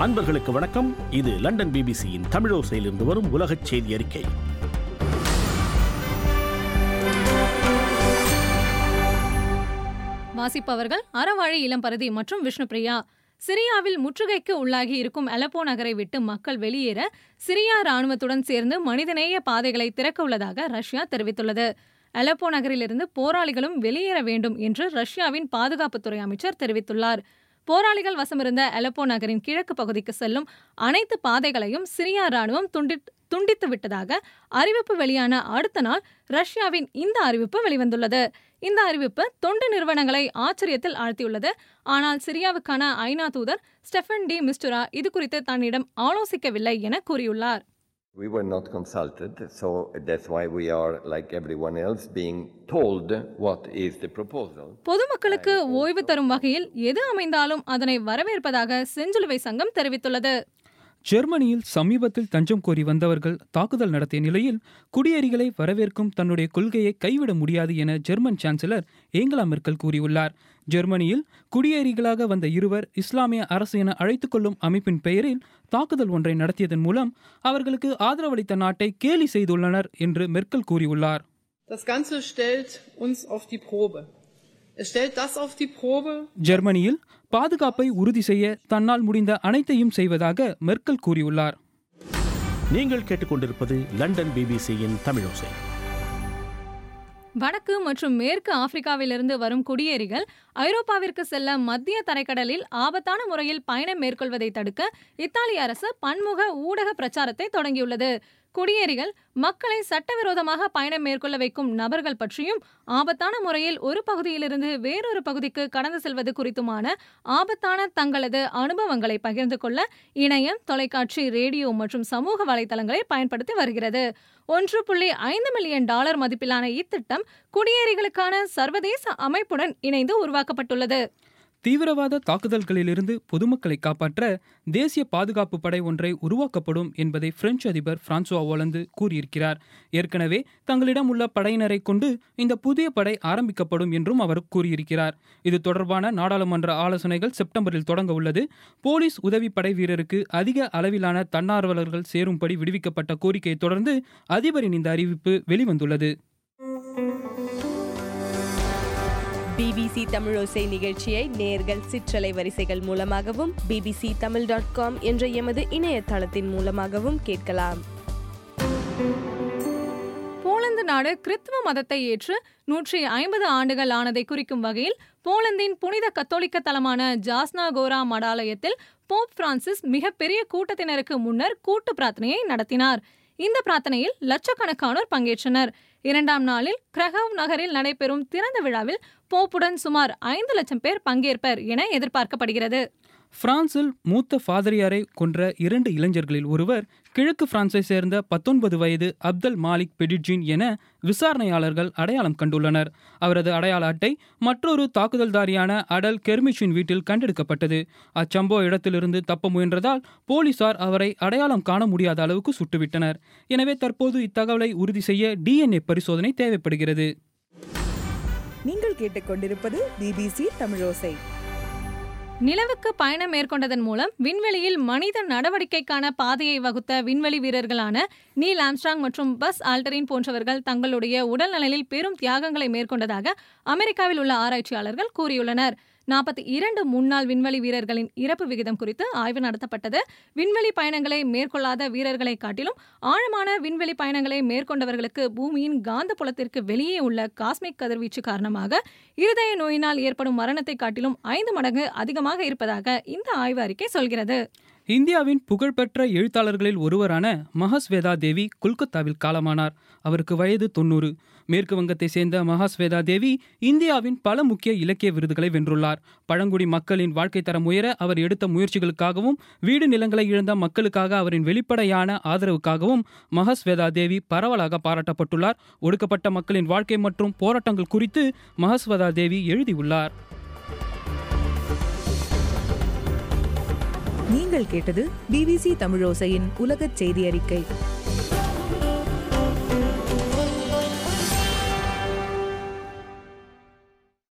அன்பர்களுக்கு வணக்கம் இது லண்டன் பிபிசியின் தமிழோசையிலிருந்து வரும் உலகச் செய்தி அறிக்கை வாசிப்பவர்கள் அறவாழி இளம்பரதி மற்றும் விஷ்ணுபிரியா சிரியாவில் முற்றுகைக்கு உள்ளாகி இருக்கும் அலப்போ நகரை விட்டு மக்கள் வெளியேற சிரியா ராணுவத்துடன் சேர்ந்து மனிதநேய பாதைகளை திறக்க உள்ளதாக ரஷ்யா தெரிவித்துள்ளது அலப்போ நகரிலிருந்து போராளிகளும் வெளியேற வேண்டும் என்று ரஷ்யாவின் பாதுகாப்புத்துறை அமைச்சர் தெரிவித்துள்ளார் போராளிகள் வசமிருந்த அலப்போ நகரின் கிழக்கு பகுதிக்கு செல்லும் அனைத்து பாதைகளையும் சிரியா ராணுவம் துண்டித் துண்டித்து விட்டதாக அறிவிப்பு வெளியான அடுத்த நாள் ரஷ்யாவின் இந்த அறிவிப்பு வெளிவந்துள்ளது இந்த அறிவிப்பு தொண்டு நிறுவனங்களை ஆச்சரியத்தில் ஆழ்த்தியுள்ளது ஆனால் சிரியாவுக்கான ஐநா தூதர் ஸ்டெஃபன் டி மிஸ்டுரா இது குறித்து தன்னிடம் ஆலோசிக்கவில்லை என கூறியுள்ளார் We were not consulted, so that's why we are, like everyone else, being told what is the proposal. பொதுமக்களுக்கு ஓய்வு தரும் வகையில் எது அமைந்தாலும் அதனை வரவேற்பதாக செஞ்சிலுவை சங்கம் தெரிவித்துள்ளது ஜெர்மனியில் சமீபத்தில் தஞ்சம் கோரி வந்தவர்கள் தாக்குதல் நடத்திய நிலையில் குடியேறிகளை வரவேற்கும் தன்னுடைய கொள்கையை கைவிட முடியாது என ஜெர்மன் சான்சலர் ஏங்கலா மெர்க்கல் கூறியுள்ளார் ஜெர்மனியில் குடியேறிகளாக வந்த இருவர் இஸ்லாமிய அரசு என அழைத்துக் கொள்ளும் அமைப்பின் பெயரில் தாக்குதல் ஒன்றை நடத்தியதன் மூலம் அவர்களுக்கு ஆதரவளித்த நாட்டை கேலி செய்துள்ளனர் என்று மெர்க்கல் கூறியுள்ளார் Das Ganze stellt uns auf die Probe. Es stellt das auf die Probe, ஜெர்மனியில் பாதுகாப்பை உறுதி செய்ய தன்னால் முடிந்த அனைத்தையும் செய்வதாக மெர்க்கல் கூறியுள்ளார் நீங்கள் கேட்டுக்கொண்டிருப்பது லண்டன் பிபிசியின் தமிழோசை வடக்கு மற்றும் மேற்கு ஆப்பிரிக்காவிலிருந்து வரும் குடியேறிகள் ஐரோப்பாவிற்கு செல்ல மத்திய தரைக்கடலில் ஆபத்தான முறையில் பயணம் மேற்கொள்வதை தடுக்க இத்தாலிய அரசு பன்முக ஊடக பிரச்சாரத்தை தொடங்கியுள்ளது குடியேறிகள் மக்களை சட்டவிரோதமாக பயணம் மேற்கொள்ள வைக்கும் நபர்கள் பற்றியும் ஆபத்தான முறையில் ஒரு பகுதியிலிருந்து வேறொரு பகுதிக்கு கடந்து செல்வது குறித்துமான ஆபத்தான தங்களது அனுபவங்களை பகிர்ந்து கொள்ள இணையம் தொலைக்காட்சி ரேடியோ மற்றும் சமூக வலைதளங்களை பயன்படுத்தி வருகிறது ஒன்று புள்ளி ஐந்து மில்லியன் டாலர் மதிப்பிலான இத்திட்டம் குடியேறிகளுக்கான சர்வதேச அமைப்புடன் இணைந்து உருவாக்கப்பட்டுள்ளது தீவிரவாத தாக்குதல்களிலிருந்து பொதுமக்களை காப்பாற்ற தேசிய பாதுகாப்பு படை ஒன்றை உருவாக்கப்படும் என்பதை பிரெஞ்சு அதிபர் பிரான்சுவா ஒலந்து கூறியிருக்கிறார் ஏற்கனவே தங்களிடம் உள்ள படையினரை கொண்டு இந்த புதிய படை ஆரம்பிக்கப்படும் என்றும் அவர் கூறியிருக்கிறார் இது தொடர்பான நாடாளுமன்ற ஆலோசனைகள் செப்டம்பரில் தொடங்க உள்ளது போலீஸ் உதவி படை வீரருக்கு அதிக அளவிலான தன்னார்வலர்கள் சேரும்படி விடுவிக்கப்பட்ட கோரிக்கையை தொடர்ந்து அதிபரின் இந்த அறிவிப்பு வெளிவந்துள்ளது பிபிசி தமிழோசை நிகழ்ச்சியை நேர்கள் சிற்றலை வரிசைகள் மூலமாகவும் பிபிசி தமிழ் டாட் காம் என்ற எமது இணையதளத்தின் மூலமாகவும் கேட்கலாம் போலந்து நாடு கிறித்துவ மதத்தை ஏற்று நூற்றி ஐம்பது ஆண்டுகள் ஆனதை குறிக்கும் வகையில் போலந்தின் புனித கத்தோலிக்க தலமான ஜாஸ்னா கோரா மடாலயத்தில் போப் பிரான்சிஸ் மிகப்பெரிய கூட்டத்தினருக்கு முன்னர் கூட்டு பிரார்த்தனையை நடத்தினார் இந்த பிரார்த்தனையில் லட்சக்கணக்கானோர் பங்கேற்றனர் இரண்டாம் நாளில் கிரகவ் நகரில் நடைபெறும் திறந்த விழாவில் போப்புடன் சுமார் ஐந்து லட்சம் பேர் பங்கேற்பர் என எதிர்பார்க்கப்படுகிறது பிரான்சில் மூத்த ஃபாதரியாரை கொன்ற இரண்டு இளைஞர்களில் ஒருவர் கிழக்கு பிரான்ஸை சேர்ந்த பத்தொன்பது வயது அப்தல் மாலிக் பெடிஜின் என விசாரணையாளர்கள் அடையாளம் கண்டுள்ளனர் அவரது அடையாள அட்டை மற்றொரு தாக்குதல்தாரியான அடல் கெர்மிச்சின் வீட்டில் கண்டெடுக்கப்பட்டது அச்சம்பவ இடத்திலிருந்து தப்ப முயன்றதால் போலீசார் அவரை அடையாளம் காண முடியாத அளவுக்கு சுட்டுவிட்டனர் எனவே தற்போது இத்தகவலை உறுதி செய்ய டிஎன்ஏ பரிசோதனை தேவைப்படுகிறது நீங்கள் கேட்டுக்கொண்டிருப்பது பிபிசி தமிழோசை நிலவுக்கு பயணம் மேற்கொண்டதன் மூலம் விண்வெளியில் மனித நடவடிக்கைக்கான பாதையை வகுத்த விண்வெளி வீரர்களான நீல் ஆம்ஸ்ட்ராங் மற்றும் பஸ் ஆல்டரின் போன்றவர்கள் தங்களுடைய உடல்நலில் பெரும் தியாகங்களை மேற்கொண்டதாக அமெரிக்காவில் உள்ள ஆராய்ச்சியாளர்கள் கூறியுள்ளனர் நாற்பத்தி இரண்டு முன்னாள் விண்வெளி வீரர்களின் இறப்பு விகிதம் குறித்து ஆய்வு நடத்தப்பட்டது விண்வெளி பயணங்களை மேற்கொள்ளாத வீரர்களை காட்டிலும் ஆழமான விண்வெளி பயணங்களை மேற்கொண்டவர்களுக்கு பூமியின் காந்த புலத்திற்கு வெளியே உள்ள காஸ்மிக் கதிர்வீச்சு காரணமாக இருதய நோயினால் ஏற்படும் மரணத்தை காட்டிலும் ஐந்து மடங்கு அதிகமாக இருப்பதாக இந்த ஆய்வு அறிக்கை சொல்கிறது இந்தியாவின் புகழ்பெற்ற எழுத்தாளர்களில் ஒருவரான மகாஸ்வேதா தேவி கொல்கத்தாவில் காலமானார் அவருக்கு வயது தொண்ணூறு மேற்கு வங்கத்தை சேர்ந்த மகாஸ்வேதா தேவி இந்தியாவின் பல முக்கிய இலக்கிய விருதுகளை வென்றுள்ளார் பழங்குடி மக்களின் வாழ்க்கை தரம் உயர அவர் எடுத்த முயற்சிகளுக்காகவும் வீடு நிலங்களை இழந்த மக்களுக்காக அவரின் வெளிப்படையான ஆதரவுக்காகவும் மகாஸ்வேதா தேவி பரவலாக பாராட்டப்பட்டுள்ளார் ஒடுக்கப்பட்ட மக்களின் வாழ்க்கை மற்றும் போராட்டங்கள் குறித்து மகாஸ்வேதா தேவி எழுதியுள்ளார் நீங்கள் கேட்டது பிபிசி தமிழோசையின் உலகச் செய்தி அறிக்கை